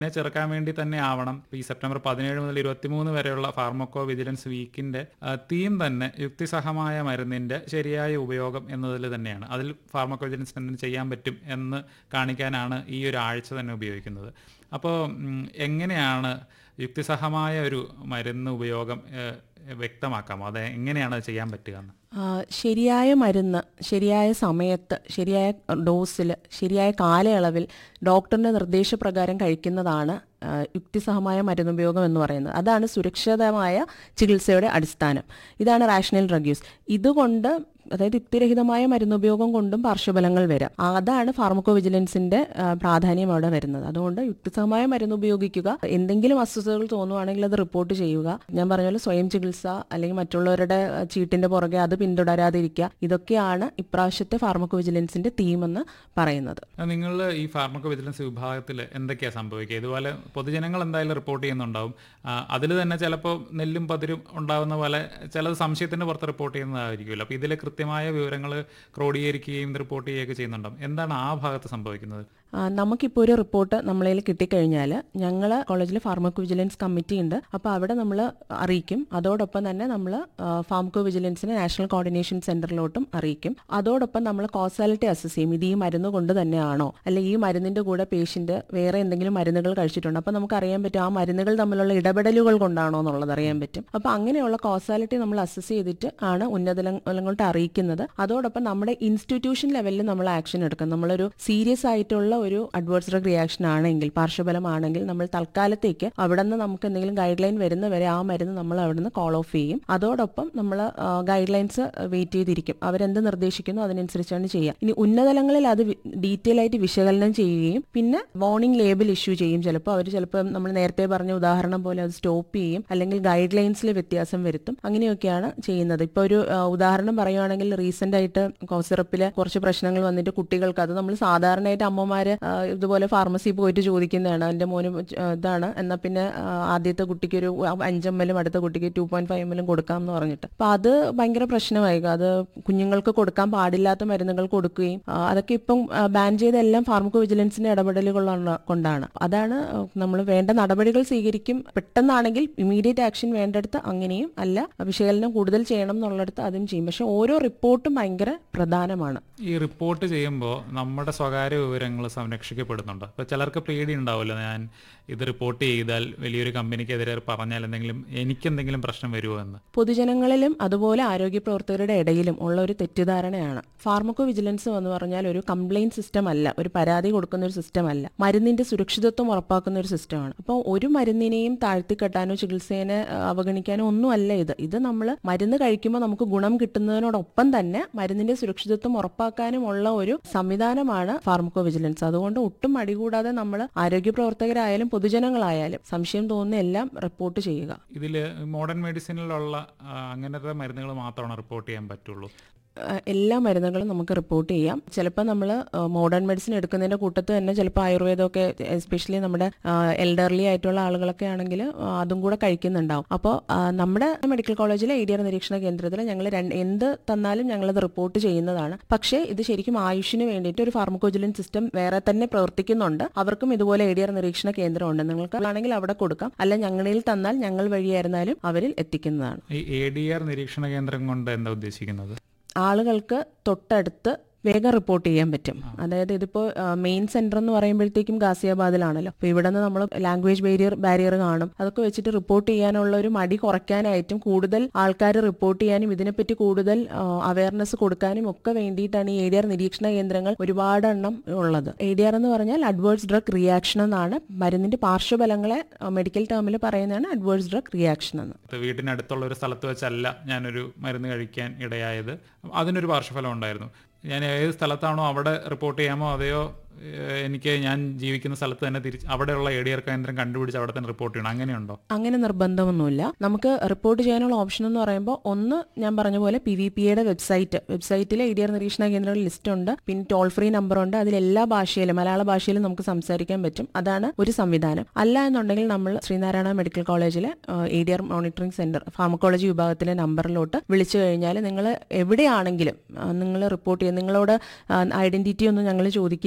ഇതിനെ ചെറുക്കാൻ വേണ്ടി തന്നെ ആവണം ഇപ്പൊ ഈ സെപ്റ്റംബർ പതിനേഴ് മുതൽ ഇരുപത്തിമൂന്ന് വരെയുള്ള ഫാർമക്കോ വിജിലൻസ് വീക്കിന്റെ തീം തന്നെ യുക്തിസഹമായ മരുന്നിന്റെ ശരിയായ ഉപയോഗം എന്നതിൽ തന്നെയാണ് അതിൽ ഫാർമക്കോ വിജിലൻസ് തന്നെ ചെയ്യാൻ പറ്റും എന്ന് കാണിക്കാനാണ് ഈ ഒരു ആഴ്ച തന്നെ ഉപയോഗിക്കുന്നത് അപ്പോൾ എങ്ങനെയാണ് യുക്തിസഹമായ ഒരു മരുന്ന് ഉപയോഗം ഏഹ്, വ്യക്തമാക്കാമോ അത് എങ്ങനെയാണ് അത് ചെയ്യാൻ പറ്റുക എന്ന് ആ, ശരിയായ മരുന്ന് ശരിയായ സമയത്ത് ശരിയായ ഡോസിൽ ശരിയായ കാലയളവിൽ ഡോക്ടറിൻ്റെ നിർദ്ദേശപ്രകാരം കഴിക്കുന്നതാണ് ആ, യുക്തിസഹമായ മരുന്നുപയോഗം എന്ന് പറയുന്നത് അതാണ് സുരക്ഷിതമായ ചികിത്സയുടെ അടിസ്ഥാനം ഇതാണ് റാഷണൽ ഡ്രഗ് യൂസ് ഇതുകൊണ്ട് അതായത് യുക്തിരഹിതമായ മരുന്നുപയോഗം കൊണ്ടും പാർശ്വഫലങ്ങൾ വരാം ആ, അതാണ് ഫാർമക്കോ വിജിലൻസിന്റെ ആ, പ്രാധാന്യം അവിടെ വരുന്നത് അതുകൊണ്ട് യുക്തിസഹമായ മരുന്ന് ഉപയോഗിക്കുക എന്തെങ്കിലും അസ്വസ്ഥതകൾ തോന്നുവാണെങ്കിൽ അത് റിപ്പോർട്ട് ചെയ്യുക ഞാൻ പറഞ്ഞ പോലെ സ്വയം ചികിത്സ അല്ലെങ്കിൽ മറ്റുള്ളവരുടെ ആ, ചീട്ടിന്റെ പുറകെ അത് പിന്തുടരാതിരിക്കുക ഇതൊക്കെയാണ് ഇപ്രാവശ്യത്തെ ഫാർമക്കോ വിജിലൻസിന്റെ തീം എന്ന് പറയുന്നത് നിങ്ങൾ ഈ ഫാർമക്കോ വിജിലൻസ് വിഭാഗത്തിൽ എന്തൊക്കെയാണ് സംഭവിക്കുക ഇതുപോലെ പൊതുജനങ്ങൾ എന്തായാലും റിപ്പോർട്ട് ചെയ്യുന്നുണ്ടാവും അതിൽ തന്നെ ചിലപ്പോൾ നെല്ലും പതിരും ഉണ്ടാവുന്ന പോലെ ചിലത് സംശയത്തിന്റെ പുറത്ത് റിപ്പോർട്ട് ചെയ്യുന്നതായിരിക്കുമല്ലോ അപ്പോൾ ഇതിൽ കൃത്യമായ വിവരങ്ങൾ ക്രോഡീകരിക്കുകയും റിപ്പോർട്ട് ചെയ്യുകയൊക്കെ ചെയ്യുന്നുണ്ടാവും എന്താണ് ആ ഭാഗത്ത് സംഭവിക്കുന്നത് ആ, നമുക്കിപ്പോൾ ഒരു റിപ്പോർട്ട് നമ്മളതിൽ കിട്ടിക്കഴിഞ്ഞാൽ ഞങ്ങൾ കോളേജിൽ ഫാർമക്കോ വിജിലൻസ് കമ്മിറ്റി ഉണ്ട് അപ്പോൾ അവിടെ നമ്മൾ അറിയിക്കും അതോടൊപ്പം തന്നെ നമ്മൾ ഫാർമക്കോ വിജിലൻസിനെ നാഷണൽ കോർഡിനേഷൻ സെന്ററിലോട്ടും അറിയിക്കും അതോടൊപ്പം നമ്മൾ കോസാലിറ്റി അസസ് ചെയ്യും ഇത് ഈ മരുന്ന് കൊണ്ട് തന്നെയാണോ അല്ലെ ഈ മരുന്നിന്റെ കൂടെ പേഷ്യന്റ് വേറെ എന്തെങ്കിലും മരുന്നുകൾ കഴിച്ചിട്ടുണ്ട് അപ്പോൾ നമുക്ക് അറിയാൻ പറ്റും ആ മരുന്നുകൾ തമ്മിലുള്ള ഇടപെടലുകൾ കൊണ്ടാണോ എന്നുള്ളത് അറിയാൻ പറ്റും അപ്പോൾ അങ്ങനെയുള്ള കോസാലിറ്റി നമ്മൾ അസസ് ചെയ്തിട്ട് ആണ് ഉന്നതലങ്ങളിലോട്ട് അറിയിക്കുന്നത് അതോടൊപ്പം നമ്മുടെ ഇൻസ്റ്റിറ്റ്യൂഷൻ ലെവലിൽ നമ്മൾ ആക്ഷൻ എടുക്കും നമ്മളൊരു സീരിയസ് ആയിട്ടുള്ള ഒരു അഡ്വേഴ്സ് ഡ്രഗ് റിയാക്ഷൻ ആണെങ്കിൽ പാർശ്വഫലമാണെങ്കിൽ നമ്മൾ തൽക്കാലത്തേക്ക് അവിടെ നിന്ന് നമുക്ക് എന്തെങ്കിലും ഗൈഡ് ലൈൻ വരുന്ന വരെ ആ മരുന്ന് നമ്മൾ അവിടെ നിന്ന് കോൾ ഓഫ് ചെയ്യും അതോടൊപ്പം നമ്മൾ ഗൈഡ് ലൈൻസ് വെയിറ്റ് ചെയ്തിരിക്കും അവരെന്ത് നിർദ്ദേശിക്കുന്നു അതിനനുസരിച്ചാണ് ചെയ്യുക ഇനി ഉന്നതലങ്ങളിൽ അത് ഡീറ്റെയിൽ ആയിട്ട് വിശകലനം ചെയ്യുകയും പിന്നെ വാർണിംഗ് ലേബൽ ഇഷ്യൂ ചെയ്യും ചിലപ്പോൾ അവർ ചിലപ്പോൾ നമ്മൾ നേരത്തെ പറഞ്ഞ ഉദാഹരണം പോലെ അത് സ്റ്റോപ്പ് ചെയ്യും അല്ലെങ്കിൽ ഗൈഡ് ലൈൻസിൽ വ്യത്യാസം വരുത്തും അങ്ങനെയൊക്കെയാണ് ചെയ്യുന്നത് ഇപ്പോൾ ഒരു ആ, ഉദാഹരണം പറയുവാണെങ്കിൽ റീസെന്റ് ആയിട്ട് കോസിറപ്പിൽ കുറച്ച് പ്രശ്നങ്ങൾ വന്നിട്ട് കുട്ടികൾക്ക് അത് നമ്മൾ സാധാരണയായിട്ട് അമ്മമാര് ആ, ഇതുപോലെ ഫാർമസി പോയിട്ട് ചോദിക്കുന്നതാണ് എൻ്റെ മോന് ആ, ഇതാണ് എന്നാൽ പിന്നെ ആ, ആദ്യത്തെ കുട്ടിക്ക് ഒരു അഞ്ചമ്മലും അടുത്ത കുട്ടിക്ക് ടു പോയിന്റ് ഫൈവ് എമ്മിലും കൊടുക്കാം എന്ന് പറഞ്ഞിട്ട് അപ്പൊ അത് ഭയങ്കര പ്രശ്നമായി അത് കുഞ്ഞുങ്ങൾക്ക് കൊടുക്കാൻ പാടില്ലാത്ത മരുന്നുകൾ കൊടുക്കുകയും ആ, അതൊക്കെ ഇപ്പം ബാൻ ചെയ്തെല്ലാം ഫാർമക്കോ വിജിലൻസിന്റെ ഇടപെടലുകൾ കൊണ്ടാണ് അതാണ് നമ്മൾ വേണ്ട നടപടികൾ സ്വീകരിക്കും പെട്ടെന്നാണെങ്കിൽ ഇമീഡിയറ്റ് ആക്ഷൻ വേണ്ടടുത്ത് അങ്ങനെയും അല്ല വിശകലനം കൂടുതൽ ചെയ്യണം എന്നുള്ളിടത്ത് അതും ചെയ്യും പക്ഷെ ഓരോ റിപ്പോർട്ടും ഭയങ്കര പ്രധാനമാണ് ഈ റിപ്പോർട്ട് ചെയ്യുമ്പോൾ നമ്മുടെ സ്വകാര്യ വിവരങ്ങൾ സംരക്ഷിക്കപ്പെടുന്നുണ്ട് അപ്പോൾ ചിലർക്ക് പേടി ഉണ്ടാവുമല്ലോ ഞാൻ ഇത് റിപ്പോർട്ട് ചെയ്താൽ വലിയൊരു കമ്പനിക്കെതിരെ പറഞ്ഞാൽ എന്തെങ്കിലും എനിക്കെന്തെങ്കിലും പ്രശ്നം വരുമോ എന്ന് പൊതുജനങ്ങളിലും അതുപോലെ ആരോഗ്യ പ്രവർത്തകരുടെ ഇടയിലും ഉള്ള ഒരു തെറ്റിദ്ധാരണയാണ് ഫാർമക്കോ വിജിലൻസ് എന്ന് പറഞ്ഞാൽ ഒരു കംപ്ലൈന്റ് സിസ്റ്റം അല്ല ഒരു പരാതി കൊടുക്കുന്ന ഒരു സിസ്റ്റം അല്ല മരുന്നിന്റെ സുരക്ഷിതത്വം ഉറപ്പാക്കുന്ന ഒരു സിസ്റ്റമാണ് അപ്പോൾ ഒരു മരുന്നിനെയും താഴ്ത്തിക്കെട്ടാനോ ചികിത്സേനെ ആ, അവഗണിക്കാനോ ഒന്നുമല്ല ഇത് ഇത് നമ്മൾ മരുന്ന് കഴിക്കുമ്പോൾ നമുക്ക് ഗുണം കിട്ടുന്നതിനോടൊപ്പം തന്നെ മരുന്നിന്റെ സുരക്ഷിതത്വം ഉറപ്പാക്കാനുമുള്ള ഒരു സംവിധാനമാണ് ഫാർമക്കോ വിജിലൻസ് അതുകൊണ്ട് ഒട്ടും അടികൂടാതെ നമ്മൾ ആരോഗ്യ പ്രവർത്തകരായാലും പൊതുജനങ്ങളായാലും സംശയം തോന്നുന്ന എല്ലാം റിപ്പോർട്ട് ചെയ്യുക ഇതിൽ മോഡേൺ മെഡിസിനിലുള്ള ആ, അങ്ങനത്തെ മരുന്നുകൾ മാത്രമാണ് റിപ്പോർട്ട് ചെയ്യാൻ പറ്റുള്ളൂ ആ, എല്ലാ മരുന്നുകളും നമുക്ക് റിപ്പോർട്ട് ചെയ്യാം ചിലപ്പോൾ നമ്മൾ മോഡേൺ മെഡിസിൻ എടുക്കുന്നതിന്റെ കൂട്ടത്തിൽ തന്നെ ചിലപ്പോൾ ആയുർവേദമൊക്കെ എസ്പെഷ്യലി നമ്മുടെ എൽഡർലി ആയിട്ടുള്ള ആളുകളൊക്കെ ആണെങ്കിൽ അതും കൂടെ കഴിക്കുന്നുണ്ടാവും അപ്പോൾ നമ്മുടെ മെഡിക്കൽ കോളേജിലെ എ ഡി ആർ നിരീക്ഷണ കേന്ദ്രത്തിൽ ഞങ്ങൾ എന്ത് തന്നാലും ഞങ്ങളത് റിപ്പോർട്ട് ചെയ്യുന്നതാണ് പക്ഷേ ഇത് ശരിക്കും ആയുഷിന് വേണ്ടിയിട്ട് ഒരു ഫാർമക്കോജിലൻ സിസ്റ്റം വേറെ തന്നെ പ്രവർത്തിക്കുന്നുണ്ട് അവർക്കും ഇതുപോലെ എ ഡി ആർ നിരീക്ഷണ കേന്ദ്രമുണ്ട് നിങ്ങൾക്ക് ആണെങ്കിൽ അവിടെ കൊടുക്കാം അല്ല ഞങ്ങളിൽ തന്നാൽ ഞങ്ങൾ വഴിയായിരുന്നാലും അവരിൽ എത്തിക്കുന്നതാണ് ഈ എ ഡി ആർ നിരീക്ഷണ കേന്ദ്രം കൊണ്ട് എന്താ ഉദ്ദേശിക്കുന്നത് ആളുകൾക്ക് തൊട്ടടുത്ത് വേഗം റിപ്പോർട്ട് ചെയ്യാൻ പറ്റും അതായത് ഇതിപ്പോൾ മെയിൻ സെന്റർ എന്ന് പറയുമ്പോഴത്തേക്കും ഗാസിയാബാദിലാണല്ലോ അപ്പോൾ ഇവിടെ നിന്ന് നമ്മൾ ലാംഗ്വേജ് ബാരിയർ ബാരിയർ കാണും അതൊക്കെ വെച്ചിട്ട് റിപ്പോർട്ട് ചെയ്യാനുള്ള ഒരു മടി കുറയ്ക്കാനായിട്ടും കൂടുതൽ ആൾക്കാർ റിപ്പോർട്ട് ചെയ്യാനും ഇതിനെപ്പറ്റി കൂടുതൽ അവയർനെസ് കൊടുക്കാനും ഒക്കെ വേണ്ടിയിട്ടാണ് ഈ എ ഡി ആർ നിരീക്ഷണ കേന്ദ്രങ്ങൾ ഒരുപാട് എണ്ണം ഉള്ളത് എ ഡി ആർ എന്ന് പറഞ്ഞാൽ അഡ്വേഴ്സ് ഡ്രഗ് റിയാക്ഷൻ എന്നാണ് മരുന്നിന്റെ പാർശ്വഫലങ്ങളെ മെഡിക്കൽ ടേമിൽ പറയുന്നതാണ് അഡ്വേഴ്സ് ഡ്രഗ് റിയാക്ഷൻ എന്ന് ഇത് വീട്ടിനടുത്തുള്ള ഒരു സ്ഥലത്ത് വെച്ചല്ല ഞാനൊരു മരുന്ന് കഴിക്കാൻ ഇടയായത് അതിനൊരു പാർശ്വഫലം ഉണ്ടായിരുന്നു ഞാൻ ഏത് സ്ഥലത്താണോ അവിടെ റിപ്പോർട്ട് ചെയ്യാമോ അതെയോ ഏഹ്, എനിക്ക് ഞാൻ ജീവിക്കുന്ന സ്ഥലത്ത് തന്നെ തിരിച്ച് അവിടെയുള്ള എ ഡി ആർ കേന്ദ്രം കണ്ടുപിടിച്ച് അവിടെ തന്നെ റിപ്പോർട്ട് ചെയ്യണം അങ്ങനെയുണ്ടോ അങ്ങനെ നിർബന്ധമൊന്നുമില്ല നമുക്ക് റിപ്പോർട്ട് ചെയ്യാനുള്ള ഓപ്ഷൻ എന്ന് പറയുമ്പോൾ ഒന്ന് ഞാൻ പറഞ്ഞ പോലെ പി വി പി എയുടെ വെബ്സൈറ്റ് വെബ്സൈറ്റിൽ ഇ ഡി ആർ നിരീക്ഷണ കേന്ദ്രങ്ങൾ ലിസ്റ്റ് ഉണ്ട് പിന്നെ ടോൾ ഫ്രീ നമ്പർ ഉണ്ട് അതിൽ എല്ലാ ഭാഷയിലും മലയാള ഭാഷയിലും നമുക്ക് സംസാരിക്കാൻ പറ്റും അതാണ് ഒരു സംവിധാനം അല്ല എന്നുണ്ടെങ്കിൽ നമ്മൾ ശ്രീനാരായണ മെഡിക്കൽ കോളേജിലെ E D R monitoring centre pharmacology വിഭാഗത്തിലെ നമ്പറിലോട്ട് വിളിച്ചു കഴിഞ്ഞാൽ നിങ്ങൾ എവിടെയാണെങ്കിലും നിങ്ങൾ റിപ്പോർട്ട് ചെയ്യുക നിങ്ങളോട് ഐഡന്റിറ്റി ഒന്നും ഞങ്ങൾ ചോദിക്കില്ല നമ്മൾ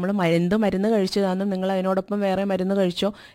നമ്മൾ എന്ത് മരുന്ന് കഴിച്ചതാണെന്നും നിങ്ങൾ അതിനോടൊപ്പം വേറെ മരുന്ന് കഴിച്ചോ